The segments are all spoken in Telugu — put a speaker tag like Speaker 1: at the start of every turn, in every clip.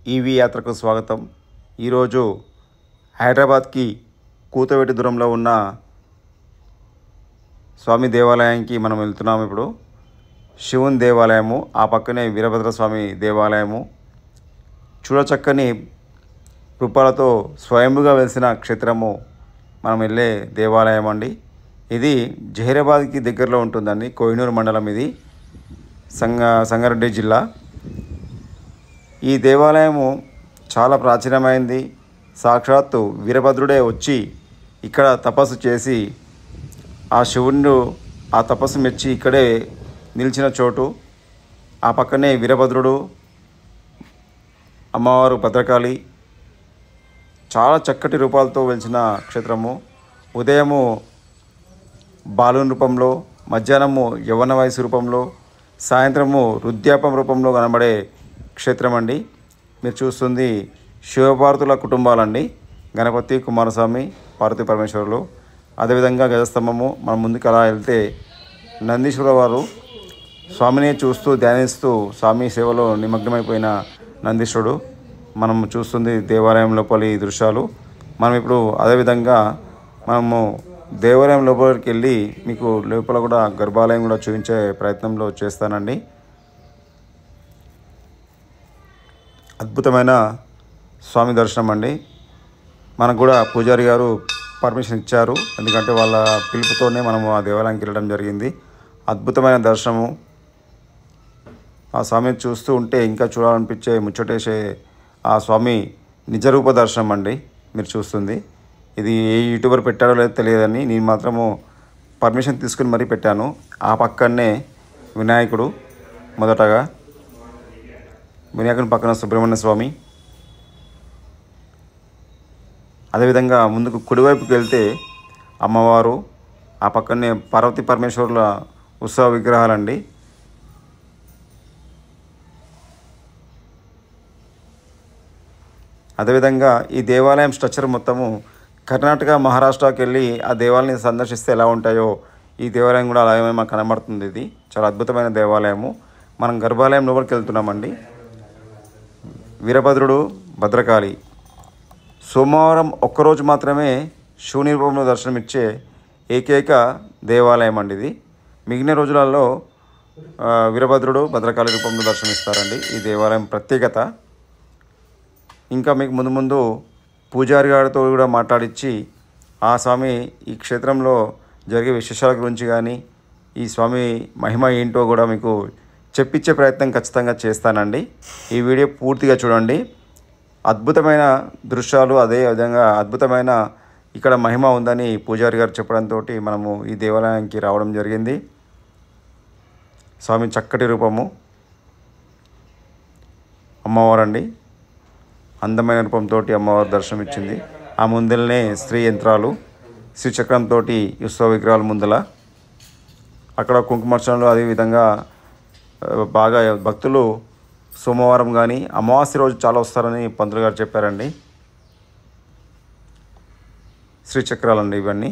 Speaker 1: ఈవీ యాత్రకు స్వాగతం ఈరోజు హైదరాబాద్కి కూతవేటి దూరంలో ఉన్న స్వామి దేవాలయానికి మనం వెళ్తున్నాము ఇప్పుడు శివుని దేవాలయము ఆ పక్కనే వీరభద్ర స్వామి దేవాలయము చూడచక్కని రూపాలతో స్వయంభుగా వెలిసిన క్షేత్రము మనం వెళ్ళే దేవాలయం అండి ఇది జహీరాబాద్కి దగ్గరలో ఉంటుందండి కోహినూరు మండలం ఇది సంగ సంగారెడ్డి జిల్లా ఈ దేవాలయము చాలా ప్రాచీనమైంది సాక్షాత్తు వీరభద్రుడే వచ్చి ఇక్కడ తపస్సు చేసి ఆ శివుడు ఆ తపస్సు మెచ్చి ఇక్కడే నిలిచిన చోటు ఆ పక్కనే వీరభద్రుడు అమ్మవారు భద్రకాళి చాలా చక్కటి రూపాలతో వెలిసిన క్షేత్రము ఉదయము బాలుని రూపంలో మధ్యాహ్నము యవ్వన వయసు రూపంలో సాయంత్రము వృద్ధాపం రూపంలో కనబడే క్షేత్రం అండి మీరు చూస్తుంది శివపార్వతుల కుటుంబాలండి గణపతి కుమారస్వామి పార్వతీ పరమేశ్వరులు అదేవిధంగా గజస్తంభము మనం ముందుకు అలా వెళ్తే నందీశ్వర వారు స్వామిని చూస్తూ ధ్యానిస్తూ స్వామి సేవలో నిమగ్నమైపోయిన నందీశ్వరుడు మనం చూస్తుంది దేవాలయం లోపలి దృశ్యాలు మనం ఇప్పుడు అదేవిధంగా మనము దేవాలయం లోపలికి వెళ్ళి మీకు లోపల కూడా గర్భాలయం కూడా చూపించే ప్రయత్నంలో చేస్తానండి అద్భుతమైన స్వామి దర్శనం అండి మనకు కూడా పూజారి గారు పర్మిషన్ ఇచ్చారు ఎందుకంటే వాళ్ళ పిలుపుతోనే మనము ఆ దేవాలయానికి వెళ్ళడం జరిగింది అద్భుతమైన దర్శనము ఆ స్వామిని చూస్తూ ఉంటే ఇంకా చూడాలనిపించే ముచ్చటేసే ఆ స్వామి నిజరూప దర్శనం అండి మీరు చూస్తుంది ఇది ఏ యూట్యూబర్ పెట్టారో లేదో తెలియదని నేను మాత్రము పర్మిషన్ తీసుకుని మరీ పెట్టాను ఆ పక్కనే వినాయకుడు మొదటగా వినాయకుని పక్కన సుబ్రహ్మణ్య స్వామి అదేవిధంగా ముందుకు కుడివైపుకి వెళ్తే అమ్మవారు ఆ పక్కనే పార్వతీ పరమేశ్వరుల ఉత్సవ విగ్రహాలండి అదేవిధంగా ఈ దేవాలయం స్ట్రక్చర్ మొత్తము కర్ణాటక మహారాష్ట్రకి వెళ్ళి ఆ దేవాలయాన్ని సందర్శిస్తే ఎలా ఉంటాయో ఈ దేవాలయం కూడా అలాగే మనకు కనబడుతుంది ఇది చాలా అద్భుతమైన దేవాలయము మనం గర్భాలయం లోపలికి వెళ్తున్నామండి వీరభద్రుడు భద్రకాళి సోమవారం ఒక్కరోజు మాత్రమే శివుని రూపంలో దర్శనమిచ్చే ఏకైక దేవాలయం అండి ఇది మిగిలిన రోజులలో ఆ, వీరభద్రుడు భద్రకాళి రూపంలో దర్శనమిస్తారండి ఈ దేవాలయం ప్రత్యేకత ఇంకా మీకు ముందు ముందు పూజారి గారితో కూడా మాట్లాడించి ఆ స్వామి ఈ క్షేత్రంలో జరిగే విశేషాల గురించి కానీ ఈ స్వామి మహిమ ఏంటో కూడా మీకు చెప్పించే ప్రయత్నం ఖచ్చితంగా చేస్తానండి ఈ వీడియో పూర్తిగా చూడండి అద్భుతమైన దృశ్యాలు అదే విధంగా అద్భుతమైన ఇక్కడ మహిమ ఉందని పూజారి గారు చెప్పడంతో మనము ఈ దేవాలయానికి రావడం జరిగింది స్వామి చక్కటి రూపము అమ్మవారండి అందమైన రూపంతో అమ్మవారు దర్శనం ఇచ్చింది ఆ ముందలనే స్త్రీ యంత్రాలు శ్రీచక్రంతో ఉత్సవ విగ్రహాల ముందల అక్కడ కుంకుమార్చనలు అదేవిధంగా ఆ, బాగా భక్తులు సోమవారం కానీ అమావాస్య రోజు చాలా వస్తారని పంతులు గారు చెప్పారండి శ్రీచక్రాలండి ఇవన్నీ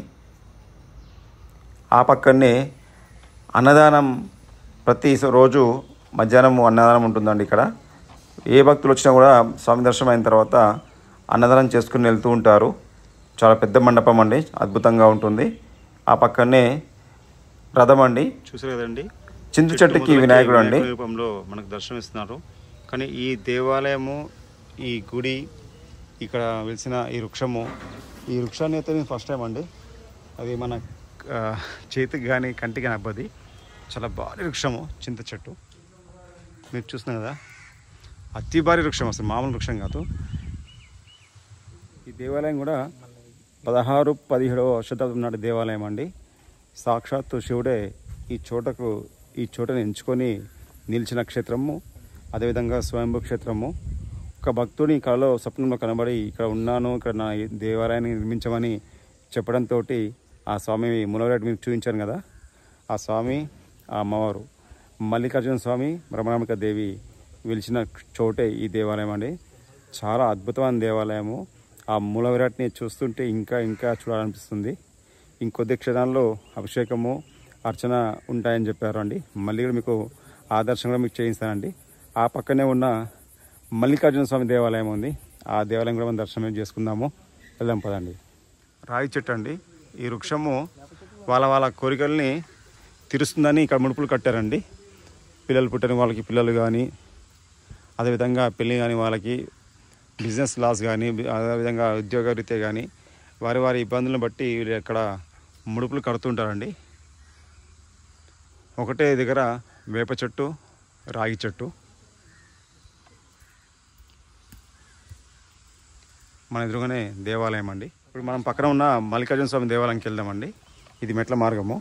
Speaker 1: ఆ పక్కనే అన్నదానం ప్రతి రోజు మధ్యాహ్నం అన్నదానం ఉంటుందండి ఇక్కడ ఏ భక్తులు వచ్చినా కూడా స్వామి దర్శనం అయిన తర్వాత అన్నదానం చేసుకుని వెళ్తూ ఉంటారు చాలా పెద్ద మండపం అండి అద్భుతంగా ఉంటుంది ఆ పక్కనే రథం అండి
Speaker 2: చూసారు కదండి
Speaker 1: చింత చెట్టుకి వినాయకుడు అండి
Speaker 2: వినాయకుడి రూపంలో మనకు దర్శనమిస్తున్నారు కానీ ఈ దేవాలయము ఈ గుడి ఇక్కడ వెలిసిన ఈ వృక్షము ఈ వృక్షాన్ని అయితే నేను ఫస్ట్ టైం అండి అది మన ఆ, చేతికి కానీ కంటికి కానీ అబ్బది చాలా భారీ వృక్షము చింత చెట్టు మీరు చూస్తున్నారు కదా అతి భారీ వృక్షం అసలు మామూలు వృక్షం కాదు ఈ దేవాలయం కూడా పదహారు పదిహేడవ శతాబ్దం నాటి దేవాలయం అండి సాక్షాత్తు శివుడే ఈ చోటకు ఈ చోటను ఎంచుకొని నిలిచిన క్షేత్రము అదేవిధంగా స్వయంభూ క్షేత్రము ఒక భక్తుని కళలో స్వప్నంలో కనబడి ఇక్కడ ఉన్నాను ఇక్కడ నా ఈ దేవాలయాన్ని నిర్మించమని చెప్పడంతో ఆ స్వామి మునవరెడ్డి మీకు చూపించాను కదా ఆ స్వామి ఆ అమ్మవారు మల్లికార్జున స్వామి రమణామిక దేవి వెలిచిన చోటే ఈ దేవాలయం అండి చాలా అద్భుతమైన దేవాలయము ఆ మూల విరాట్ని చూస్తుంటే ఇంకా ఇంకా చూడాలనిపిస్తుంది ఇంకొద్ది క్షణాల్లో అభిషేకము అర్చన ఉంటాయని చెప్పారు అండి మళ్ళీ కూడా మీకు ఆ దర్శనం కూడా మీకు చేయిస్తానండి ఆ పక్కనే ఉన్న మల్లికార్జున స్వామి దేవాలయం ఉంది ఆ దేవాలయం కూడా మనం దర్శనం చేసుకుందాము వెళ్దాం పదండి రాయి చెట్టు అండి ఈ వృక్షము వాళ్ళ వాళ్ళ కోరికల్ని తీరుస్తుందని ఇక్కడ ముడుపులు కట్టారండి పిల్లలు పుట్టిన వాళ్ళకి పిల్లలు కానీ అదేవిధంగా పెళ్ళి కాని వాళ్ళకి బిజినెస్ లాస్ కానీ అదేవిధంగా ఉద్యోగ రీత్యా కానీ వారి వారి ఇబ్బందులను బట్టి వీళ్ళు ఇక్కడ ముడుపులు కడుతుంటారండి ఒకటే దగ్గర వేప చెట్టు రాగి చెట్టు మన ఎదురుగానే దేవాలయం అండి ఇప్పుడు మనం పక్కన ఉన్న మల్లికార్జున స్వామి దేవాలయంకి వెళ్దామండి ఇది మెట్ల మార్గము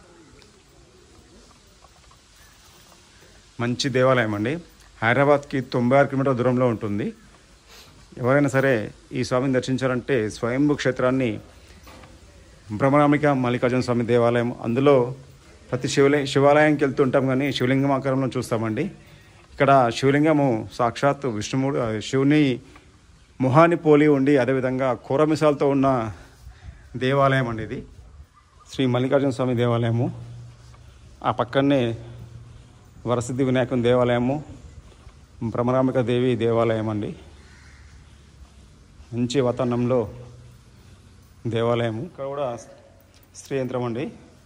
Speaker 2: మంచి దేవాలయం అండి హైదరాబాద్కి తొంభై ఆరు కిలోమీటర్ల దూరంలో ఉంటుంది ఎవరైనా సరే ఈ స్వామిని దర్శించాలంటే స్వయంభూ క్షేత్రాన్ని భ్రమరామిక మల్లికార్జున స్వామి దేవాలయం అందులో ప్రతి శివలే శివాలయానికి వెళ్తుంటాం కానీ శివలింగం ఆకారంలో చూస్తామండి ఇక్కడ శివలింగము సాక్షాత్ విష్ణుమూడు ఆ, శివుని మొహాన్ని పోలి ఉండి అదేవిధంగా కూరమిసాలతో ఉన్న దేవాలయం అండి ఇది శ్రీ మల్లికార్జున స్వామి దేవాలయము ఆ పక్కనే వరసిద్ధి వినాయకుని దేవాలయము భ్రమరామిక దేవి దేవాలయం అండి మంచి వాతావరణంలో దేవాలయము ఇక్కడ కూడా స్త్రీ యంత్రం అండి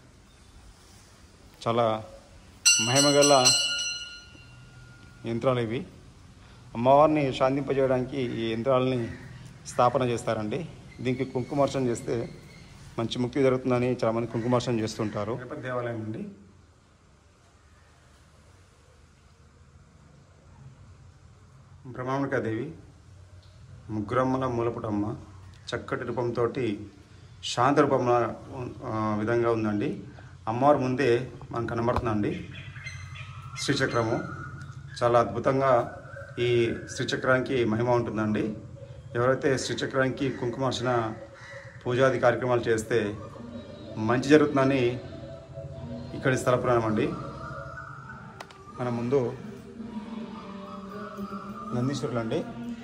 Speaker 2: చాలా మహిమగల యంత్రాలు ఇవి అమ్మవారిని శాంతింపజేయడానికి ఈ యంత్రాలని స్థాపన చేస్తారండి దీనికి కుంకుమార్చన చేస్తే మంచి ముక్తి జరుగుతుందని చాలా మంది కుంకుమార్చన చేస్తుంటారు తిరుపతి దేవాలయం అండి బ్రహ్మాంబికాదేవి ముగ్గురమ్మల మూలపుటమ్మ చక్కటి రూపంతో శాంత రూపంలో ఆ, విధంగా ఉందండి అమ్మవారి ముందే మనకు కనబడుతుందండి శ్రీచక్రము చాలా అద్భుతంగా ఈ శ్రీచక్రానికి మహిమ ఉంటుందండి ఎవరైతే శ్రీచక్రానికి కుంకుమార్చన పూజాది కార్యక్రమాలు చేస్తే మంచి జరుగుతుందని ఇక్కడి స్థల పురాణం అండి మన ముందు నందీశ్వరులు అండి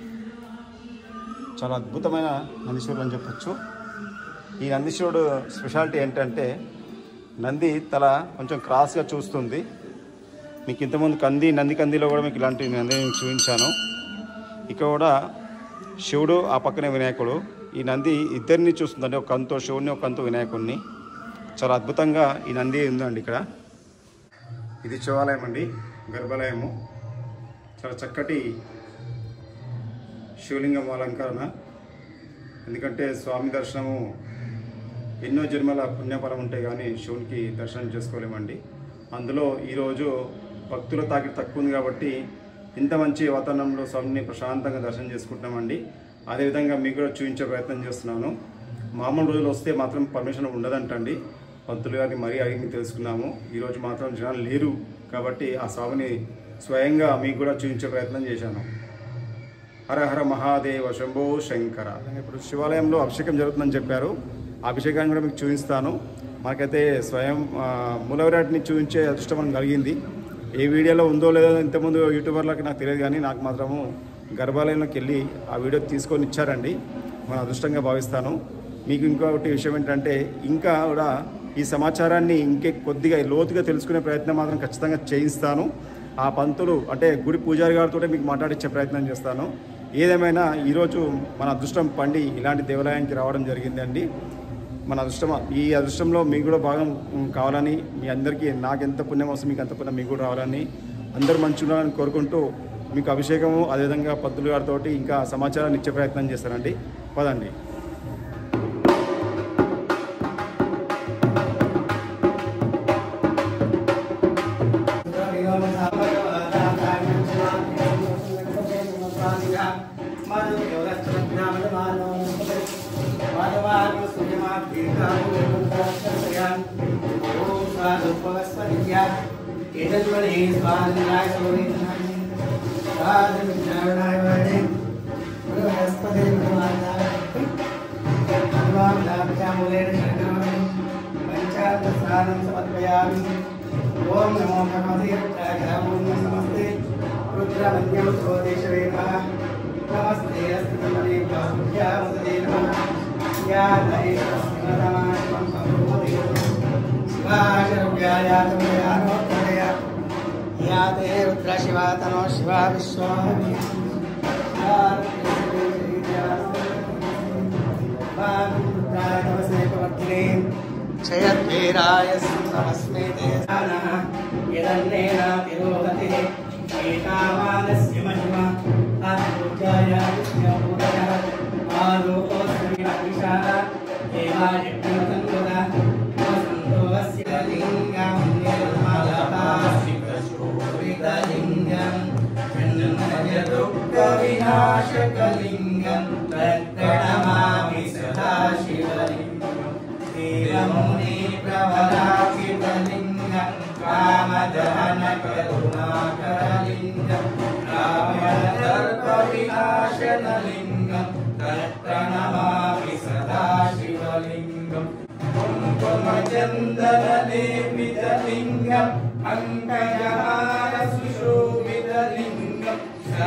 Speaker 2: చాలా అద్భుతమైన నందీశ్వరులు అని చెప్పొచ్చు ఈ నందీశ్వరుడు స్పెషాలిటీ ఏంటంటే నంది తల కొంచెం క్రాస్గా చూస్తుంది మీకు ఇంతకుముందు కంది నంది కందిలో కూడా మీకు ఇలాంటి నంది నేను చూపించాను ఇక్కడ కూడా శివుడు ఆ పక్కనే వినాయకుడు ఈ నంది ఇద్దరిని చూస్తుందండి ఒక కంతో శివుడిని ఒక కంతో వినాయకుడిని చాలా అద్భుతంగా ఈ నంది ఉందండి ఇక్కడ ఇది శివాలయం అండి గర్భాలయము చాలా చక్కటి శివలింగం అలంకరణ ఎందుకంటే స్వామి దర్శనము ఎన్నో జన్మల పుణ్యఫలం ఉంటే కానీ శివునికి దర్శనం చేసుకోలేమండి అందులో ఈరోజు భక్తుల తాకిడి తక్కువ ఉంది కాబట్టి ఇంత మంచి వాతావరణంలో స్వామిని ప్రశాంతంగా దర్శనం చేసుకుంటున్నామండి అదేవిధంగా మీకు కూడా చూపించే ప్రయత్నం చేస్తున్నాను మామూలు రోజులు వస్తే మాత్రం పర్మిషన్ ఉండదంటండి పంతులు గారిని మరీ అడిగి తెలుసుకున్నాము ఈరోజు మాత్రం జనాలు లేరు కాబట్టి ఆ స్వామిని స్వయంగా మీకు కూడా చూపించే ప్రయత్నం చేశాను హర హర మహాదేవ శంభో శంకర ఇప్పుడు శివాలయంలో అభిషేకం జరుగుతుందని చెప్పారు ఆ అభిషేకాన్ని కూడా మీకు చూపిస్తాను మనకైతే స్వయం ఆ, మూలవిరాట్ని చూపించే అదృష్టం మనకు కలిగింది ఏ వీడియోలో ఉందో లేదో ఇంతకుముందు యూట్యూబర్లకి నాకు తెలియదు కానీ నాకు మాత్రము గర్భాలయంలోకి వెళ్ళి ఆ వీడియో తీసుకొని ఇచ్చారండి మన అదృష్టంగా భావిస్తాను మీకు ఇంకొకటి విషయం ఏంటంటే ఇంకా కూడా ఈ సమాచారాన్ని ఇంకే కొద్దిగా లోతుగా తెలుసుకునే ప్రయత్నం మాత్రం ఖచ్చితంగా చేయిస్తాను ఆ పంతులు అంటే గుడి పూజారి గారితో మీకు మాట్లాడించే ప్రయత్నం చేస్తాను ఏదేమైనా ఈరోజు మన అదృష్టం పండి ఇలాంటి దేవాలయానికి రావడం జరిగిందండి మన అదృష్టం ఈ అదృష్టంలో మీకు కూడా భాగం ఉమ్, కావాలని మీ అందరికీ నాకు ఎంత పుణ్యం వస్తుంది మీకు అంత పుణ్యం మీకు కూడా రావాలని అందరూ మంచి ఉండాలని కోరుకుంటూ మీకు అభిషేకము అదేవిధంగా పంతులు గారితో ఇంకా సమాచారాన్ని ఇచ్చే ప్రయత్నం చేస్తానండి పదండి
Speaker 3: సమర్పయామి ఓం నమో భగవతే రుద్రాయ ఓం నమస్తే రుద్రమన్యం స్వదేశవేమ నమస్తే అస్మిమనే బాహుభ్యాముదే నమః యా హరే స్మరమాత్మం సంభూతి శివాశరవ్యాయాతమయానోత్తరయ యా తే రుద్ర శివా తనో శివా విశ్వామి क्षयद्वीराय नमस्मे देशानः यदन्नेन विरोहते एतावानस्य महिमा अद्भुताय विष्णुभूतः आलोकोऽस्मिषः देवायज्ञतन्वदा वसन्तो अस्य लिङ्गं निर्मलताशिवशोभितलिङ्गं जन्मयदुःखविनाशकलिङ्गं तत्प्रणमामि सदा शिवलिङ्गम् देवमुनि प्रवराचितलिङ्गं कामदहनकरुणाकरलिङ्गं रावणदर्पविनाशनलिङ्गं तत्प्रणमामि सदा शिवलिङ्गम् कुङ्कुमचन्दनलेपितलिङ्गम् अङ्कयहारसुशोभितलिङ्गं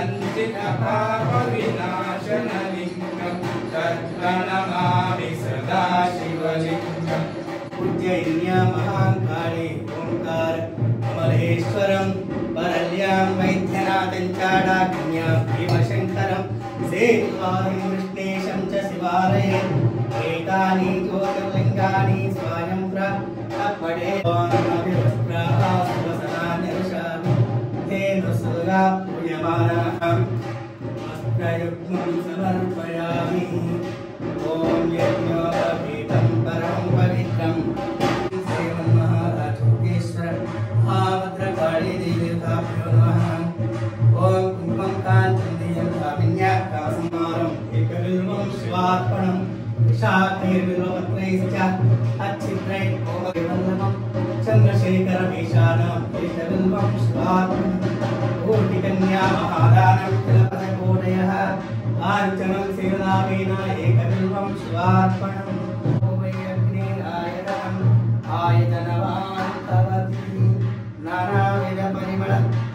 Speaker 3: सञ्चितपापविनाशनलिङ्गं तत्प्रणमामि सदा शिवलिङ्गम् उज्जयिन्या महाकाले ओङ्कार कमलेश्वरं वरल्यां वैद्यनाथं चाडाज्ञां भीमशङ्करं सेत्वारं कृष्णेशं च शिवालये एतानि ज्योतिर्लिङ्गानि स्वयं प्रपडे तेनुसुगा पूयमानः वस्त्रयुग्मं समर्पयामि ॐ यज्ञोपवीतं परं पवित्रं श्रीमन्महाराजोगेश्वर महाभद्रकाली देवताभ्यो नमः ॐ कुङ्कुमं काञ्चन्देयं कामिन्याकासमारम् एकबिल्वं शिवार्पणं विशाखैर्विलोपत्रैश्च अच्छिद्रै ओमवल्लभं चन्द्रशेखरमेशानं एकबिल्वं शिवार्पणं कोटिकन्या महादानं तिलपदकोटयः काञ्चनं शिवनामेन एकबिल्वं शिवार्पणम् ओमयग्निरायतनम् आयतनवान् तवति नानाविधपरिमळ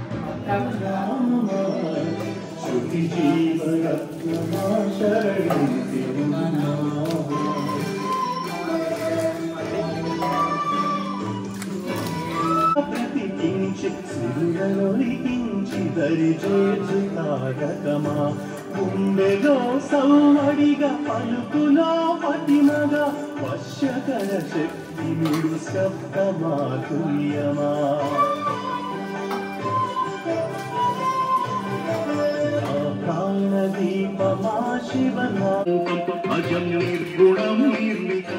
Speaker 4: ప్రతికించి సింగరొలికించి దరిచేర్చు తారకమా గుండెలో సౌవడిగా పలుకులో పటిమగా వర్షకర శక్తి నిడు శబ్దమాతుల్యమా ప్రాణదీపమా శివనామం అజం నిర్గుణం నిర్మితం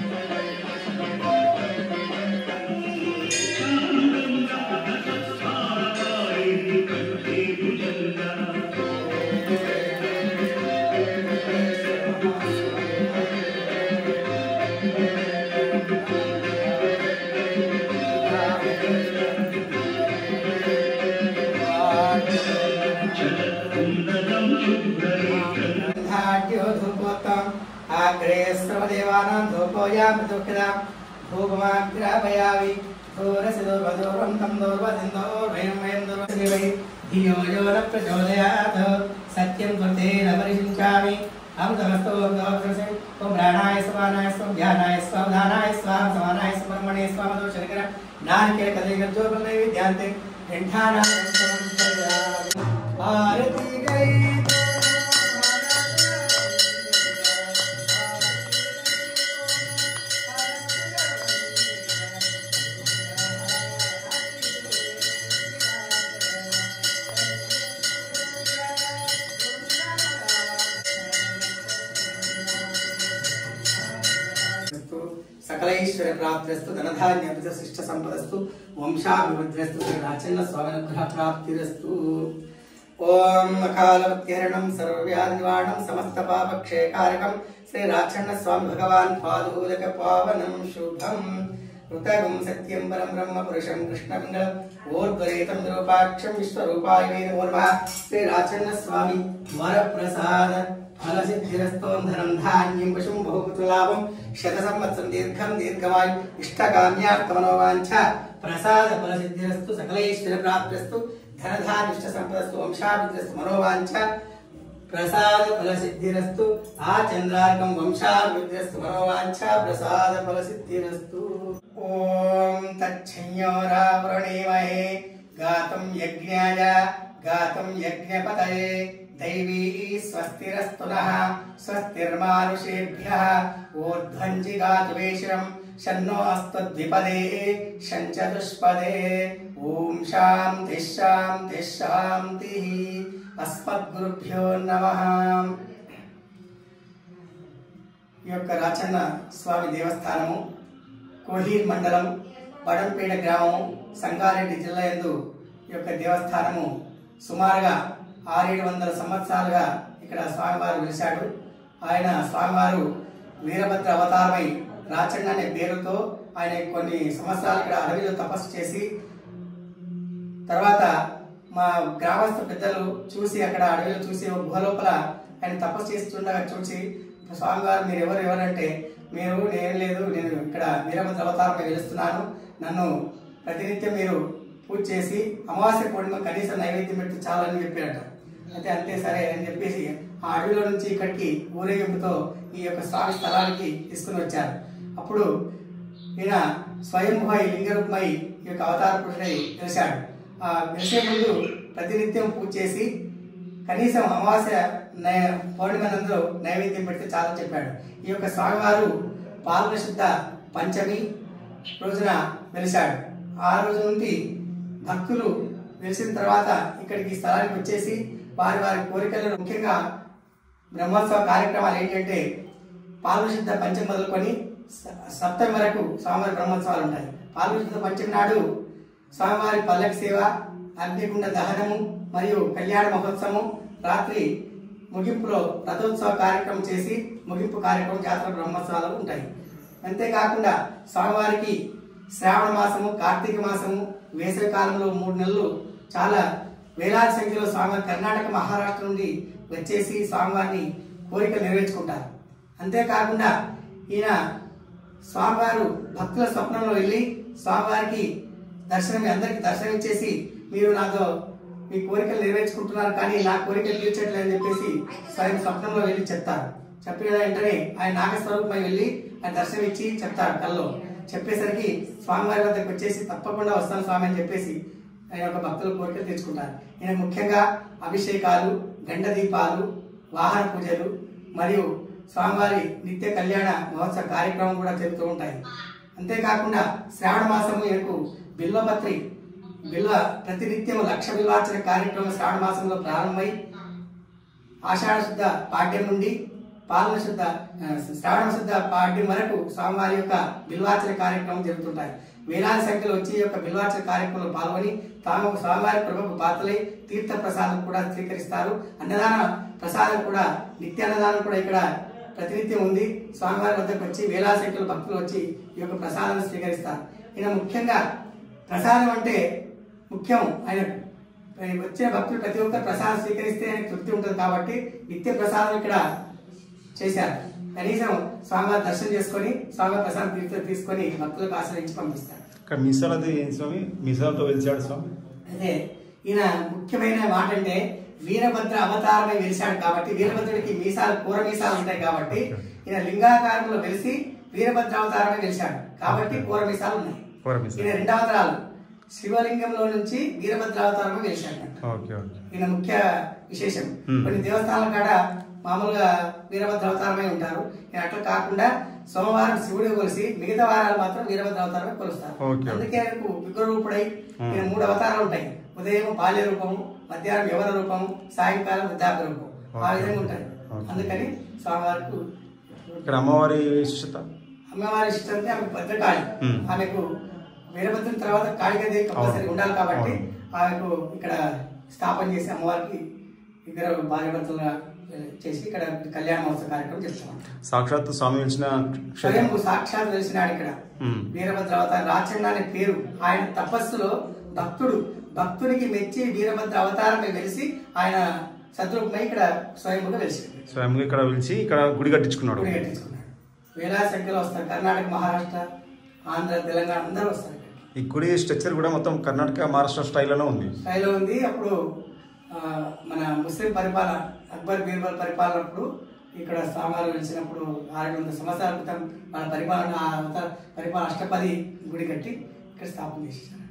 Speaker 3: ధాడ్యో ధూపోత్తం అగ్రే సర్వదేవానాం ధూపోయామి దుఃఖిదాం ధూపమాగ్రాపయామి ధూరసి దూర్వదూరం తం దూర్వదిం దూర్వయం వయం దూర్వసి వై ధియో యో న ప్రచోదయాత్ సత్యం త్వతేన పరిశించామి అమృతమస్తో అమృతమస్తో ఓం ప్రాణాయ సమానాయ స్వం ధ్యానాయ స్వం దానాయ స్వాం సమానాయ స్వర్మణే స్వామదో శంకర నారికేల కదలిగర్జో నైవేద్యాంతే ఘంటానాం భారతి గై సకలైశ్వర ప్రాప్తిరస్తు ధనధాన్య శిష్ట సంపదస్తు వంశాభివృద్ధిరస్తు శ్రీ రాచన్న స్వామి అనుగ్రహ ప్రాప్తిరస్తు ఓం అకాలవత్యరణం సర్వవ్యాధి నివారణం సమస్త పాప క్షయకారకం శ్రీ రాచన్న స్వామి భగవాన్ పాదూదక పావనం శుభం ఋతగం సత్యం పరం బ్రహ్మ పురుషం కృష్ణమంగళం ఓర్ధ్వరేతం నిరూపాక్షం విశ్వరూపాయ నమో నమః శ్రీ రాచన్న స్వామి వరప్రసాద ఫలసిద్ధిరస్తోం ధనం ధాన్యం పశుం బహుపుత్రలాభం శత సంవత్సరం దీర్ఘం దీర్ఘమాయు ఇష్టకామ్యార్థమనోవాంఛ ప్రసాద ఫలసిద్ధిరస్తు సకలైశ్వర ప్రాప్తిరస్తు ధనధానిష్ట సంపదస్తు వంశాభివృద్ధిరస్తు మనోవాంఛ ప్రసాద ఫలసిద్ధిరస్తు ఆ చంద్రార్కం వంశాభివృద్ధిరస్తు మనోవాంఛ ప్రసాద ఫలసిద్ధిరస్తు ఓం తచ్చంయోరావృణీమహే గాతం యజ్ఞాయ గాతుం యజ్ఞపతయే दैवी स्वस्तिरस्तु नः स्वस्तिर्मानुषेभ्यः ऊर्ध्वं जिगातुवेशम् शन्नो अस्तु द्विपदे शञ्चतुष्पदे ॐ शान्तिः शान्तिः शान्तिः अस्मद्गुरुभ्यो नमः ఈ యొక్క రాచన్న స్వామి దేవస్థానము కోహీర్ మండలం బడంపేట గ్రామము సంగారెడ్డి జిల్లా యందు ఈ యొక్క దేవస్థానము సుమారుగా ఆరేడు వందల సంవత్సరాలుగా ఇక్కడ స్వామివారు వెలిశాడు ఆయన స్వామివారు వీరభద్ర అవతారమై రాచన్న అనే పేరుతో ఆయన కొన్ని సంవత్సరాలు ఇక్కడ అడవిలో తపస్సు చేసి తర్వాత మా గ్రామస్థ పెద్దలు చూసి అక్కడ అడవిలో చూసి ఒక గుహ లోపల ఆయన తపస్సు చేస్తుండగా చూసి స్వామివారు మీరు ఎవరు ఎవరంటే మీరు నేను లేదు నేను ఇక్కడ వీరభద్ర అవతారంపై వెలుస్తున్నాను నన్ను ప్రతినిత్యం మీరు పూజ చేసి అమావాస్య పూర్ణిమ కనీసం నైవేద్యం పెడితే చాలని చెప్పారట అయితే అంతే సరే అని చెప్పేసి ఆ అడవిలో నుంచి ఇక్కడికి ఊరేగింపుతో ఈ యొక్క స్వామి స్థలానికి తీసుకుని వచ్చారు అప్పుడు ఈయన స్వయంభూమై లింగరూపమై ఈ యొక్క అవతార పురుషుడై వెలిశాడు ఆ వెలిసే ముందు ప్రతినిత్యం పూజ చేసి కనీసం అమావాస్య నై- పౌర్ణిమ నందు నైవేద్యం పెడితే చాలని చెప్పాడు ఈ యొక్క స్వామివారు పాల్గొన శుద్ధ పంచమి రోజున వెలిశాడు ఆ రోజు నుండి భక్తులు వెలిసిన తర్వాత ఇక్కడికి ఈ స్థలానికి వచ్చేసి వారి వారి కోరికలను ముఖ్యంగా బ్రహ్మోత్సవ కార్యక్రమాలు ఏంటంటే పాల్గొశుద్ధ పంచమి మొదలుకొని స- సప్తమి వరకు స్వామివారి బ్రహ్మోత్సవాలు ఉంటాయి పాల్గొశుద్ధ పంచమి నాడు స్వామివారి పల్లకి సేవ అగ్నికుండ దహనము మరియు కళ్యాణ మహోత్సవం రాత్రి ముగింపులో రథోత్సవ కార్యక్రమం చేసి ముగింపు కార్యక్రమం జాతర బ్రహ్మోత్సవాలు ఉంటాయి అంతేకాకుండా స్వామివారికి శ్రావణ మాసము కార్తీక మాసము వేసవి కాలంలో మూడు నెలలు చాలా వేలాది సంఖ్యలో స్వామివారి కర్ణాటక మహారాష్ట్ర నుండి వచ్చేసి స్వామివారిని కోరికలు నెరవేర్చుకుంటారు అంతేకాకుండా ఈయన స్వామివారు భక్తుల స్వప్నంలో వెళ్ళి స్వామివారికి దర్శనం అందరికి దర్శనం ఇచ్చేసి మీరు నాతో మీ కోరికలు నెరవేర్చుకుంటున్నారు కానీ నా కోరికలు తీర్చట్లేదు అని చెప్పేసి స్వయం స్వప్నంలో వెళ్ళి చెప్తారు చెప్పిన వెంటనే ఆయన నాగస్వరూపమై వెళ్ళి ఆయన దర్శనం ఇచ్చి చెప్తారు కల్లో చెప్పేసరికి స్వామివారి వద్దకు వచ్చేసి తప్పకుండా వస్తాను స్వామి అని చెప్పేసి ఆయన యొక్క భక్తుల కోరికలు తీర్చుకుంటారు ఈయన ముఖ్యంగా అభిషేకాలు గండ దీపాలు వాహన పూజలు మరియు స్వామివారి నిత్య కళ్యాణ మహోత్సవ కార్యక్రమం కూడా జరుగుతూ ఉంటాయి అంతేకాకుండా శ్రావణ మాసము ఈయనకు బిల్వపత్రి బిల్వ ప్రతినిత్యం లక్ష బిల్వార్చన కార్యక్రమం శ్రావణ మాసంలో ప్రారంభమై ఆషాఢ శుద్ధ పాడ్యం నుండి పాల్గొన శుద్ధ ఆ, శ్రావణ శుద్ధ పాడ్యం వరకు స్వామివారి యొక్క బిల్వార్చన కార్యక్రమం జరుగుతుంటాయి వేలాది సంఖ్యలో వచ్చి ఈ యొక్క బిల్వార్చన కార్యక్రమంలో పాల్గొని తాము స్వామివారి కృపకు పాత్రలై తీర్థ ప్రసాదం కూడా స్వీకరిస్తారు అన్నదాన ప్రసాదం కూడా నిత్య అన్నదానం కూడా ఇక్కడ ప్రతినిత్యం ఉంది స్వామివారి వద్దకు వచ్చి వేలాది సంఖ్యలో భక్తులు వచ్చి ఈ యొక్క ప్రసాదాన్ని స్వీకరిస్తారు ఈయన ముఖ్యంగా ప్రసాదం అంటే ముఖ్యం ఆయన వచ్చిన భక్తులు ప్రతి ఒక్కరు ప్రసాదం స్వీకరిస్తే ఆయనకు తృప్తి ఉంటుంది కాబట్టి నిత్య ప్రసాదం ఇక్కడ చేశారు కనీసం స్వామివారి దర్శనం చేసుకొని స్వామివారి ప్రసాదం తీర్థం తీసుకొని భక్తులకు ఆశ్రయించి పంపిస్తారు
Speaker 2: ఇక్కడ మీసాలది ఏం స్వామి మీసాలతో వెలిచాడు స్వామి
Speaker 3: అదే ఈయన ముఖ్యమైన మాట అంటే వీరభద్ర అవతారమై వెలిశాడు కాబట్టి వీరభద్రుడికి మీసాలు కూర మీసాలు ఉంటాయి కాబట్టి ఈయన లింగాకారంలో వెలిసి వీరభద్ర అవతారమై వెలిశాడు కాబట్టి కూర మీసాలు ఉన్నాయి
Speaker 2: కూర మీసాలు.
Speaker 3: ఈయన రెండు అవతారాలు శివలింగంలో నుంచి వీరభద్ర అవతారమై వెలిశాడు
Speaker 2: ఓకే ఓకే
Speaker 3: ఈయన ముఖ్య విశేషం
Speaker 2: Hmm.
Speaker 3: కొన్ని దేవస్థానాల కాడ మామూలుగా వీరభద్ర అవతారమై ఉంటారు ఈయన అట్లా కాకుండా సోమవారం శివుడు కొలిసి మిగతా వారాలు మాత్రం వీరభద్ర అవతారమే కొలుస్తారు
Speaker 2: Okay.
Speaker 3: అందుకే ఆయనకు విగ్రహరూపుడై
Speaker 2: Hmm.
Speaker 3: ఈయన మూడు అవతారాలు ఉంటాయి ఉదయం బాల్య రూపము మధ్యాహ్నం యవన రూపము సాయంకాలం వృద్ధాప్య రూపం ఆ
Speaker 2: Okay.
Speaker 3: విధంగా ఉంటాయి
Speaker 2: Okay.
Speaker 3: అందుకని స్వామివారికి
Speaker 2: ఇక్కడ అమ్మవారి విశిష్టత
Speaker 3: అమ్మవారి ఇష్టం అంటే ఆమె భద్రకాళి
Speaker 2: Hmm.
Speaker 3: ఆమెకు వీరభద్రుని తర్వాత కాళికాదేవి కంపల్సరీ
Speaker 2: అవును.
Speaker 3: ఉండాలి కాబట్టి
Speaker 2: అవును.
Speaker 3: ఆమెకు ఇక్కడ స్థాపన చేసి అమ్మవారికి ఇద్దరు భార్య భర్తలుగా చేసి ఇక్కడ కళ్యాణ మహోత్సవ కార్యక్రమం చేస్తాం
Speaker 2: సాక్షాత్తు స్వామి వెలిచిన క్షేత్రం
Speaker 3: స్వయం సాక్షాత్ తెలిసినాడు ఇక్కడ
Speaker 2: Hmm.
Speaker 3: వీరభద్ర అవతారం రాచండ అనే పేరు ఆయన తపస్సులో భక్తుడు భక్తునికి మెచ్చి వీరభద్ర అవతారమే వెలిసి ఆయన శత్రుఘ్నై ఇక్కడ స్వయంగా వెలిసింది
Speaker 2: స్వయంగా ఇక్కడ పిలిచి ఇక్కడ గుడి కట్టించుకున్నాడు
Speaker 3: గుడి కట్టించుకున్నాడు వేలాది సంఖ్యలో వస్తారు కర్ణాటక మహారాష్ట్ర ఆంధ్ర తెలంగాణ అందరూ వస్తారు ఇక్కడ.
Speaker 2: ఈ గుడి స్ట్రక్చర్ కూడా మొత్తం కర్ణాటక మహారాష్ట్ర స్టైల్లోనే ఉంది
Speaker 3: స్థాయిలో ఉంది అప్పుడు ఆ, మన ముస్లిం పరిపాలన అక్బర్ బీర్బల్ పరిపాలన అప్పుడు ఇక్కడ స్వామివారు వెలిసినప్పుడు ఆరు వందల సంవత్సరాల క్రితం మన పరిపాలన ఆ అవతార- పరిపాలన అష్టపది గుడి కట్టి ఇక్కడ స్థాపన చేసేసారు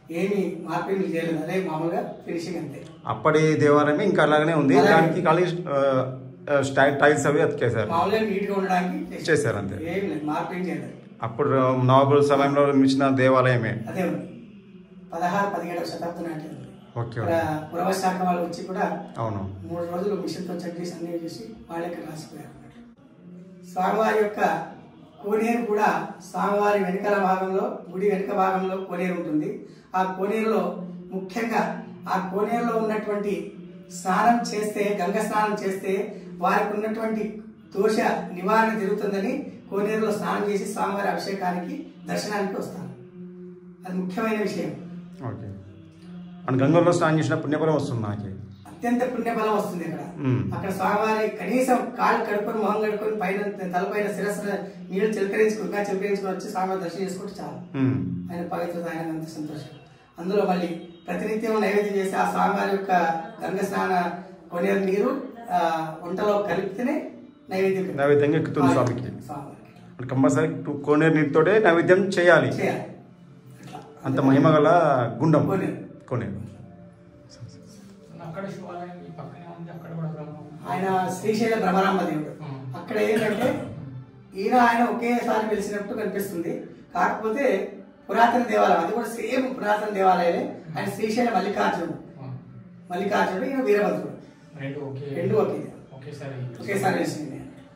Speaker 3: ఏమి మార్పింగ్ చేయలేదు అదే మామూలుగా ఫినిషింగ్ అంతే
Speaker 1: అప్పటి దేవాలయం ఇంకా అలాగనే ఉంది
Speaker 3: అలాగే.
Speaker 1: దానికి ఖాళీ ఆ, ఆ, స్టై- టైల్స్ అవి అతికేశారు
Speaker 3: మామూలుగా నీట్గా ఉండడానికి
Speaker 1: చేశారు అంతే.
Speaker 3: ఏం లేదు మార్పింగ్ చేయలేదు
Speaker 1: అప్పుడు నవాబుల సమయంలో నిర్మించిన దేవాలయమే
Speaker 3: అదే ఉంది పదహారు పదిహేడవ శతాబ్దం నాటి ఉంది
Speaker 1: ఓకే
Speaker 3: ఇక్కడ పురవ శాఖ వాళ్ళు వచ్చి కూడా
Speaker 1: అవును
Speaker 3: మూడు రోజులు మిషన్తో చెక్ చేసి అన్ని చేసి వాళ్ళకి రాసిపోయారు అన్నమాట స్వామివారి యొక్క కోనేరు కూడా స్వామివారి వెనుకల భాగంలో గుడి వెనుక భాగంలో కోనేరు ఉంటుంది ఆ కోనేరులో ముఖ్యంగా ఆ కోనేరులో ఉన్నటువంటి స్నానం చేస్తే గంగ స్నానం చేస్తే వారికి ఉన్నటువంటి దోష నివారణ జరుగుతుందని కోనేరులో స్నానం చేసి స్వామివారి అభిషేకానికి దర్శనానికి వస్తాను అది ముఖ్యమైన విషయం
Speaker 1: ఓకే మన గంగల్లో స్నానం చేసిన పుణ్యఫలం వస్తుంది నాకు
Speaker 3: అత్యంత పుణ్యఫలం వస్తుంది ఇక్కడ
Speaker 1: మ్మ్.
Speaker 3: అక్కడ స్వామివారి కనీసం కాళ్ళు కడుక్కొని మొహం కడుక్కొని పైన తలపైన శిరస్సున నీళ్లు చిలకరించుకుని ఇంకా చిలకరించుకొని వచ్చి స్వామివారి దర్శనం చేసుకుంటే చాలు
Speaker 1: ఉమ్.
Speaker 3: ఆయన పవిత్రత ఆయన అంత సంతోషం అందులో మళ్ళీ ప్రతినిత్యం నైవేద్యం చేసి ఆ స్వామివారి యొక్క గంగ స్నాన కొనేరు నీరు ఆ, వంటలో కలిపితేనే నైవేద్యం పెట్టాలి.
Speaker 1: నైవేద్యంగా ఎక్కుతుంది స్వామికి.
Speaker 3: స్వామివారికి
Speaker 1: అంటే కంపల్సరీ టు- కోనేరు నీటితోటే నైవేద్యం చేయాలి
Speaker 3: చేయాలి అట్లా.
Speaker 1: అంత మహిమ గల గుండం
Speaker 3: కోనేరు.
Speaker 1: కోనేరు
Speaker 5: అక్కడ శివాలయం ఈ పక్కనే ఉంది అక్కడ కూడా బ్రహ్మ
Speaker 3: ఆయన శ్రీశైల భ్రమరాంబ దేవుడు
Speaker 5: మ్మ్.
Speaker 3: అక్కడ ఏంటంటే ఈయన ఆయన ఒకేసారి వెలిసినట్టు కనిపిస్తుంది కాకపోతే పురాతన దేవాలయం అది కూడా సేమ్ పురాతన దేవాలయమే ఆయన శ్రీశైల మల్లికార్జునుడు మల్లికార్జునుడు ఈయన వీరభద్రుడు
Speaker 5: రెండు ఒకే
Speaker 3: రెండు ఒకే
Speaker 5: ఒకేసారి
Speaker 3: ఒకేసారి వెలిసింది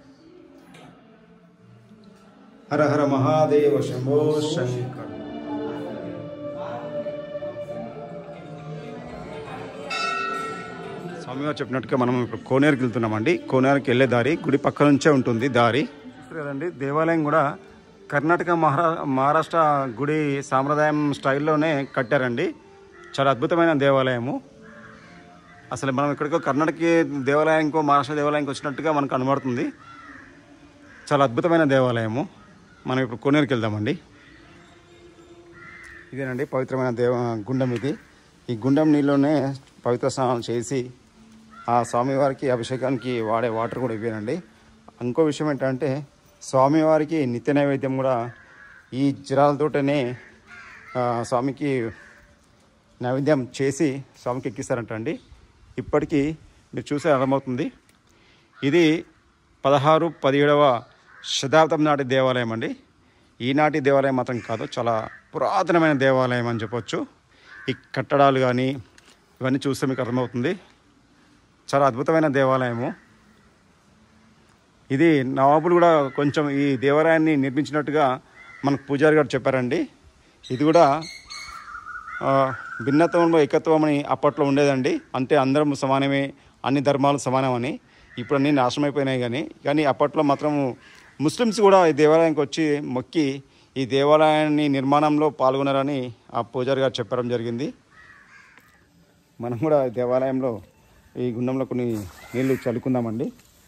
Speaker 1: హర హర మహాదేవ శంభో శంకర్ స్వామివారు చెప్పినట్టుగా మనం ఇప్పుడు కోనేరుకి వెళ్తున్నామండి కోనేరుకి వెళ్ళే దారి గుడి పక్క నుంచే ఉంటుంది దారి చూస్తారు కదండి దేవాలయం కూడా కర్ణాటక మహారా మహారాష్ట్ర గుడి సాంప్రదాయం స్టైల్లోనే కట్టారండి చాలా అద్భుతమైన దేవాలయము అసలు మనం ఇక్కడికో కర్ణాటక దేవాలయానికో మహారాష్ట్ర దేవాలయానికి వచ్చినట్టుగా మనకు కనబడుతుంది చాలా అద్భుతమైన దేవాలయము మనం ఇప్పుడు కోనేరుకి వెళ్దామండి ఇదేనండి పవిత్రమైన దేవ గుండం ఇది ఈ గుండం నీళ్ళలోనే పవిత్ర స్నానం చేసి ఆ స్వామివారికి అభిషేకానికి వాడే వాటర్ కూడా ఇవేనండి ఇంకో విషయం ఏంటంటే స్వామివారికి నిత్య నైవేద్యం కూడా ఈ జిరాలతోటనే ఆ, స్వామికి నైవేద్యం చేసి స్వామికి ఎక్కిస్తారంట అండి ఇప్పటికీ మీరు చూసే అర్థమవుతుంది ఇది పదహారు పదిహేడవ శతాబ్దం నాటి దేవాలయం అండి ఈనాటి దేవాలయం మాత్రం కాదు చాలా పురాతనమైన దేవాలయం అని చెప్పొచ్చు ఈ కట్టడాలు కానీ ఇవన్నీ చూస్తే మీకు అర్థమవుతుంది చాలా అద్భుతమైన దేవాలయము ఇది నవాబులు కూడా కొంచెం ఈ దేవాలయాన్ని నిర్మించినట్టుగా మనకు పూజారి గారు చెప్పారండి ఇది కూడా ఆ, భిన్నత్వంలో ఏకత్వం అని అప్పట్లో ఉండేదండి అంటే అందరం సమానమే అన్ని ధర్మాలు సమానమని ఇప్పుడు అన్ని నాశనం అయిపోయినాయి కానీ కానీ అప్పట్లో మాత్రం ముస్లిమ్స్ కూడా ఈ దేవాలయానికి వచ్చి మొక్కి ఈ దేవాలయాన్ని నిర్మాణంలో పాల్గొన్నారని ఆ పూజారి గారు చెప్పడం జరిగింది మనం కూడా ఈ దేవాలయంలో ఈ గుండంలో కొన్ని నీళ్లు చల్లుకుందామండి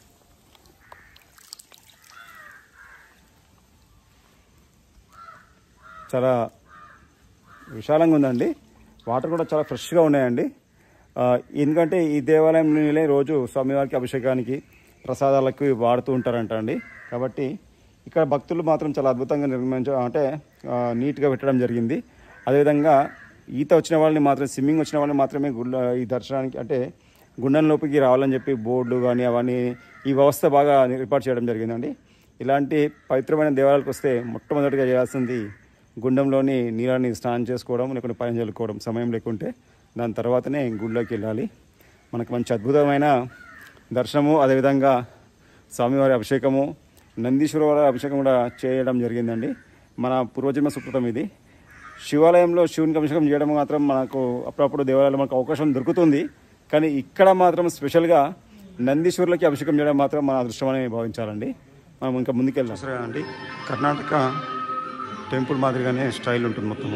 Speaker 1: చాలా విశాలంగా ఉందండి వాటర్ కూడా చాలా ఫ్రెష్గా ఉన్నాయండి ఆ, ఎందుకంటే ఈ దేవాలయం నీళ్ళే రోజు స్వామివారికి అభిషేకానికి ప్రసాదాలకు వాడుతూ ఉంటారంట అండి కాబట్టి ఇక్కడ భక్తులు మాత్రం చాలా అద్భుతంగా నిర్మించ అంటే ఆ, నీట్గా పెట్టడం జరిగింది అదేవిధంగా ఈత వచ్చిన వాళ్ళని మాత్రం స్విమ్మింగ్ వచ్చిన వాళ్ళని మాత్రమే గుళ్ళ ఈ దర్శనానికి అంటే గుండం లోపలికి రావాలని చెప్పి బోర్డులు కానీ అవన్నీ ఈ వ్యవస్థ బాగా ఏర్పాటు చేయడం జరిగిందండి ఇలాంటి పవిత్రమైన దేవాలయాలకు వస్తే మొట్టమొదటిగా చేయాల్సింది గుండంలోని నీళ్ళని స్నానం చేసుకోవడం లేకుంటే పైన చల్లుకోవడం సమయం లేకుంటే దాని తర్వాతనే గుడిలోకి వెళ్ళాలి మనకు మంచి అద్భుతమైన దర్శనము అదేవిధంగా స్వామివారి అభిషేకము నందీశ్వర వారి అభిషేకం కూడా చేయడం జరిగిందండి మన పూర్వజన్మ సుకృతం ఇది శివాలయంలో శివునికి అభిషేకం చేయడం మాత్రం మనకు అప్పుడప్పుడు దేవాలయంలో మనకు అవకాశం దొరుకుతుంది కానీ ఇక్కడ మాత్రం స్పెషల్గా నందీశ్వరులకి అభిషేకం చేయడం మాత్రం మన అదృష్టమని భావించాలండి మనం ఇంకా ముందుకెళ్దాం సరే అండి కర్ణాటక టెంపుల్ మాదిరిగానే స్టైల్ ఉంటుంది మొత్తము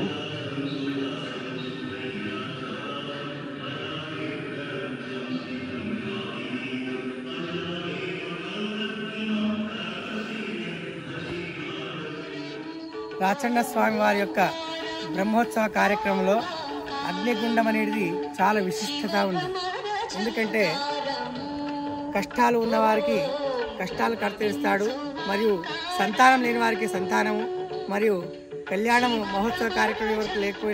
Speaker 3: రాచండ స్వామి వారి యొక్క బ్రహ్మోత్సవ కార్యక్రమంలో అగ్నిగుండం అనేది చాలా విశిష్టత ఉంది ఎందుకంటే కష్టాలు ఉన్నవారికి కష్టాలు కర్తీరుస్తాడు మరియు సంతానం లేని వారికి సంతానము మరియు కళ్యాణము మహోత్సవ కార్యక్రమం వరకు లేకపోయినా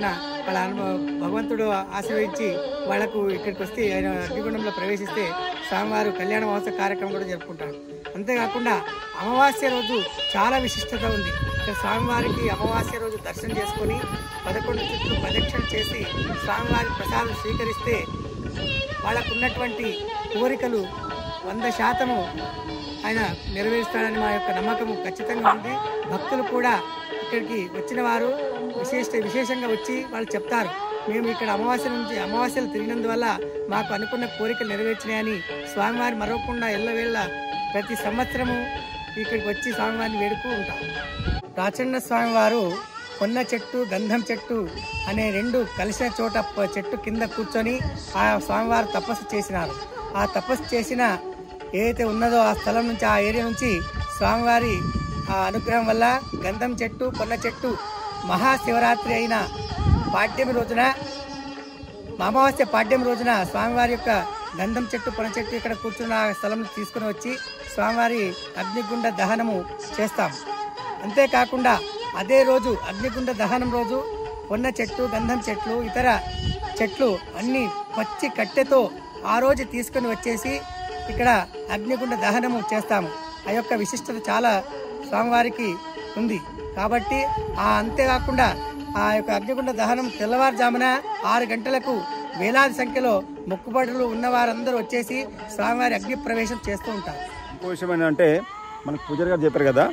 Speaker 3: వాళ్ళ అనుభవ భగవంతుడు ఆశీర్వదించి వాళ్లకు ఇక్కడికి వస్తే ఆయన అగ్నిగుండంలో ప్రవేశిస్తే స్వామివారు కళ్యాణ మహోత్సవ కార్యక్రమం కూడా జరుపుకుంటారు అంతేకాకుండా అమావాస్య రోజు చాలా విశిష్టత ఉంది ఇక్కడ స్వామివారికి అమావాస్య రోజు దర్శనం చేసుకొని పదకొండు చుట్టూ ప్రదక్షిణ చేసి స్వామివారి ప్రసాదం స్వీకరిస్తే వాళ్ళకు ఉన్నటువంటి కోరికలు వంద శాతము ఆయన నెరవేరుస్తాడని మా యొక్క నమ్మకము ఖచ్చితంగా ఉంది భక్తులు కూడా ఇక్కడికి వచ్చిన వారు విశేష విశేషంగా వచ్చి వాళ్ళు చెప్తారు మేము ఇక్కడ అమావాస్య నుంచి అమావాస్యలు తిరిగినందువల్ల మాకు అనుకున్న కోరికలు నెరవేర్చినాయని స్వామివారి మరవకుండా ఎల్లవేళ్ళ ప్రతి సంవత్సరము ఇక్కడికి వచ్చి స్వామివారిని వేడుతూ ఉంటాం రాచన్న స్వామివారు కొన్న చెట్టు గంధం చెట్టు అనే రెండు కలిసిన చోట ప- చెట్టు కింద కూర్చొని ఆ స్వామివారు తపస్సు చేసినారు ఆ తపస్సు చేసిన ఏదైతే ఉన్నదో ఆ స్థలం నుంచి ఆ ఏరియా నుంచి స్వామివారి ఆ అనుగ్రహం వల్ల గంధం చెట్టు కొన్న చెట్టు మహాశివరాత్రి అయిన పాడ్యమి రోజున అమావాస్య పాడ్యం రోజున స్వామివారి యొక్క గంధం చెట్టు పొన చెట్టు ఇక్కడ కూర్చున్న ఆ స్థలం తీసుకుని వచ్చి స్వామివారి అగ్నిగుండ దహనము చేస్తాం అంతేకాకుండా అదే రోజు అగ్నిగుండ దహనం రోజు పొన్న చెట్టు గంధం చెట్లు ఇతర చెట్లు అన్ని పచ్చి కట్టెతో ఆ రోజు తీసుకొని వచ్చేసి ఇక్కడ అగ్నిగుండ దహనము చేస్తాము ఆ యొక్క విశిష్టత చాలా స్వామివారికి ఉంది కాబట్టి ఆ అంతేకాకుండా ఆ యొక్క అగ్నిగుండ దహనం తెల్లవారుజామున ఆరు గంటలకు వేలాది సంఖ్యలో మొక్కుబడులు ఉన్న వారందరూ వచ్చేసి స్వామివారి అగ్ని ప్రవేశం చేస్తూ ఉంటారు
Speaker 2: ఇంకో విషయం ఏంటంటే మనకు పూజారి గారు చెప్పారు కదా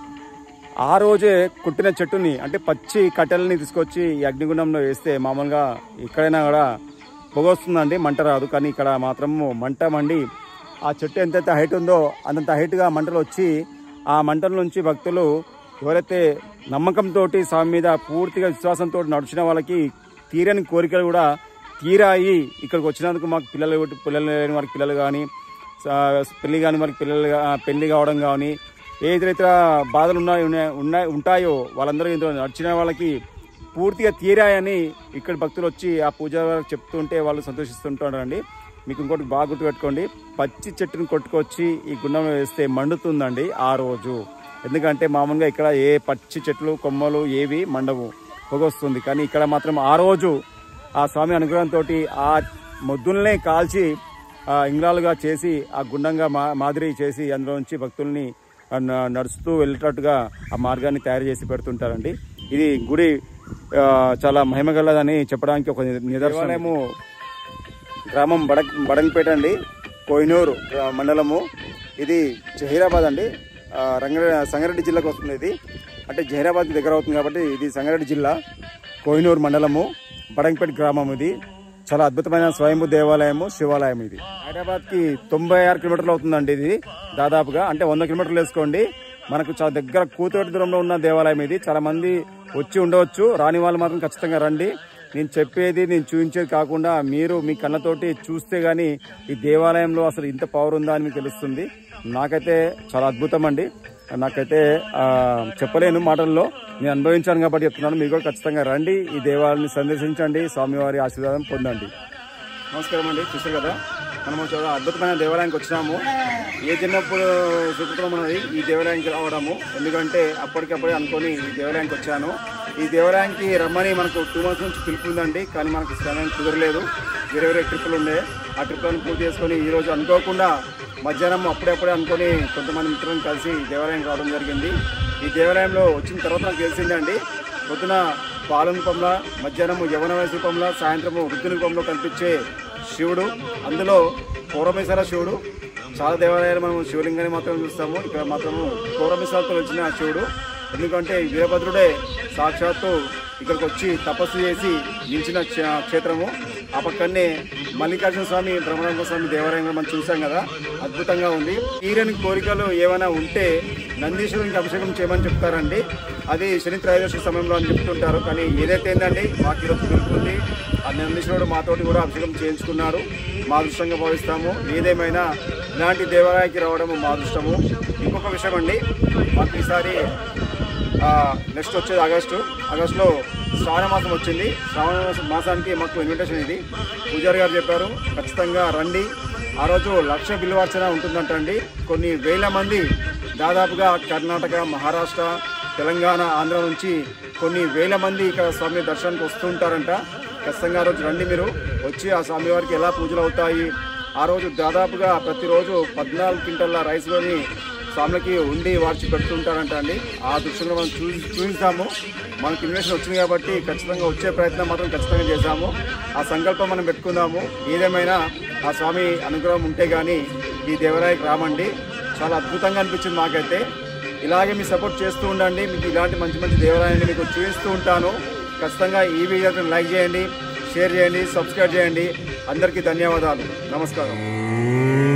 Speaker 2: ఆ రోజే కుట్టిన చెట్టుని అంటే పచ్చి కట్టెలని తీసుకొచ్చి ఈ అగ్నిగుండంలో వేస్తే మామూలుగా ఎక్కడైనా కూడా పొగ వస్తుందండి మంట రాదు కానీ ఇక్కడ మాత్రము మంట మండి ఆ చెట్టు ఎంతైతే హైట్ ఉందో అంతంత హైట్గా మంటలు వచ్చి ఆ మంటల నుంచి భక్తులు ఎవరైతే నమ్మకంతో స్వామి మీద పూర్తిగా విశ్వాసంతో నడిచిన వాళ్ళకి తీరని కోరికలు కూడా తీరాయి ఇక్కడికి వచ్చినందుకు మాకు పిల్లలు పిల్లలు లేని వారికి పిల్లలు కానీ పెళ్లి కాని వారికి పిల్లలు గా- పెళ్లి కావడం కానీ ఏ ఇతర బాధలు ఉన్నాయి ఉన్నాయి- ఉన్నాయి ఉంటాయో వాళ్ళందరూ ఇందులో నడిచిన వాళ్ళకి పూర్తిగా తీరాయని ఇక్కడ భక్తులు వచ్చి ఆ పూజ చెప్తుంటే వాళ్ళు సంతోషిస్తుంటారండి మీకు ఇంకోటి బాగా గుర్తుపెట్టుకోండి పచ్చి చెట్టుని కొట్టుకొచ్చి ఈ గుండంలో వేస్తే మండుతుందండి ఆ రోజు ఎందుకంటే మామూలుగా ఇక్కడ ఏ పచ్చి చెట్లు కొమ్మలు ఏవి మండవు పొగ వస్తుంది కానీ ఇక్కడ మాత్రం ఆ రోజు ఆ స్వామి అనుగ్రహంతో ఆ మొద్దుల్నే కాల్చి ఆ ఇంగ్లాలుగా చేసి ఆ గుండంగా మా మాదిరి చేసి అందులో నుంచి భక్తుల్ని ఆ, న- నడుస్తూ వెళ్ళేటట్టుగా ఆ మార్గాన్ని తయారు చేసి పెడుతుంటారండి ఇది గుడి ఆ, చాలా మహిమగలదని చెప్పడానికి ఒక నిదర్శనము గ్రామం బడ బడంపేట అండి కోహినూరు గ్రా- మండలము ఇది జహీరాబాద్ అండి ఆ, రంగ సంగారెడ్డి జిల్లాకు వస్తుంది ఇది అంటే జహీరాబాద్ దగ్గర అవుతుంది కాబట్టి ఇది సంగారెడ్డి జిల్లా కోహినూరు మండలము బడంపేట గ్రామం ఇది చాలా అద్భుతమైన స్వయంభూ దేవాలయము శివాలయం ఇది హైదరాబాద్ కి తొంభై ఆరు కిలోమీటర్లు అవుతుందండి ఇది దాదాపుగా అంటే వంద కిలోమీటర్లు వేసుకోండి మనకు చాలా దగ్గర కూతురు దూరంలో ఉన్న దేవాలయం ఇది చాలా మంది వచ్చి ఉండవచ్చు రాని వాళ్ళు మాత్రం ఖచ్చితంగా రండి నేను చెప్పేది నేను చూపించేది కాకుండా మీరు మీ కళ్ళతోటి చూస్తే గానీ ఈ దేవాలయంలో అసలు ఇంత పవర్ ఉందా అని మీకు తెలుస్తుంది నాకైతే చాలా అద్భుతం అండి నాకైతే ఆ, చెప్పలేను మాటల్లో నేను అనుభవించాను కాబట్టి చెప్తున్నాను మీరు కూడా ఖచ్చితంగా రండి ఈ దేవాలయాన్ని సందర్శించండి స్వామివారి ఆశీర్వాదం పొందండి నమస్కారం అండి చూసారు కదా మనము చాలా అద్భుతమైన దేవాలయానికి వచ్చినాము ఏ చిన్నప్పుడు సుకృతం ఉన్నది ఈ దేవాలయానికి రావడము ఎందుకంటే అప్పటికప్పుడే అనుకొని ఈ దేవాలయానికి వచ్చాను ఈ దేవాలయానికి రమ్మని మనకు టూ మంత్స్ నుంచి పిలుపు ఉందండి కానీ మనకు సమయం కుదరలేదు వేరే వేరే ట్రిప్పులు ఉండే ఆ ట్రిప్లను పూర్తి చేసుకొని ఈ రోజు అనుకోకుండా మధ్యాహ్నం అప్పుడప్పుడే అనుకొని కొంతమంది మిత్రులను కలిసి ఈ దేవాలయానికి రావడం జరిగింది ఈ దేవాలయంలో వచ్చిన తర్వాత నాకు తెలిసిందండి పొద్దున పాలన రూపంలో మధ్యాహ్నం యవన వయసు రూపంలో సాయంత్రము వృద్ధుని రూపంలో కనిపించే శివుడు అందులో పౌరమేశ్వర శివుడు చాలా దేవాలయాలు మనం శివలింగాన్ని మాత్రం చూస్తాము ఇక్కడ మాత్రము పౌరమేశ్వరతో వచ్చిన శివుడు ఎందుకంటే వీరభద్రుడే సాక్షాత్తు ఇక్కడికి వచ్చి తపస్సు చేసి నిలిచిన క్ష- క్షేత్రము ఆ పక్కనే మల్లికార్జున స్వామి బ్రహ్మరంగ స్వామి దేవాలయం కూడా మనం చూసాం కదా అద్భుతంగా ఉంది తీరని కోరికలు ఏమైనా ఉంటే నందీశ్వరునికి అభిషేకం చేయమని చెప్తారండి అది శని త్రయోదశి సమయంలో అని చెప్తుంటారు కానీ ఏదైతే ఏందండి మాకు ఈరోజు పిలుపుంది ఆ నందీశ్వరుడు మాతోటి కూడా అభిషేకం చేయించుకున్నారు మా అదృష్టంగా భావిస్తాము ఏదేమైనా ఇలాంటి దేవాలయానికి రావడం మా అదృష్టము ఇంకొక విషయం అండి మాకు ఈసారి నెక్స్ట్ వచ్చేది ఆగస్టు ఆగస్టులో శ్రావణ మాసం వచ్చింది శ్రావణ మాసం- మాసానికి మాకు ఇన్విటేషన్ ఇది పూజారి గారు చెప్పారు ఖచ్చితంగా రండి ఆ రోజు లక్ష బిల్వార్చన ఉంటుందంటండి కొన్ని వేల మంది దాదాపుగా కర్ణాటక మహారాష్ట్ర తెలంగాణ ఆంధ్ర నుంచి కొన్ని వేల మంది ఇక్కడ స్వామి దర్శనానికి వస్తూ ఉంటారంట ఖచ్చితంగా ఆ రోజు రండి మీరు వచ్చి ఆ స్వామివారికి ఎలా పూజలు అవుతాయి ఆ రోజు దాదాపుగా ప్రతిరోజు పద్నాలుగు క్వింటల్ల రైస్లోని స్వామికి ఉండి వార్చి పెడుతుంటారంట అండి ఆ దృశ్యంలో మనం చూ చూపిస్తాము మనకి ఇన్వెస్షన్ వచ్చింది కాబట్టి ఖచ్చితంగా వచ్చే ప్రయత్నం మాత్రం ఖచ్చితంగా చేశాము ఆ సంకల్పం మనం పెట్టుకుందాము ఏదేమైనా ఆ స్వామి అనుగ్రహం ఉంటే కానీ ఈ దేవరాయకి రామండి చాలా అద్భుతంగా అనిపించింది మాకైతే ఇలాగే మీ సపోర్ట్ చేస్తూ ఉండండి మీకు ఇలాంటి మంచి మంచి దేవాలయాన్ని మీకు చూపిస్తూ ఉంటాను ఖచ్చితంగా ఈ వీడియోని లైక్ చేయండి షేర్ చేయండి సబ్స్క్రైబ్ చేయండి అందరికీ ధన్యవాదాలు నమస్కారం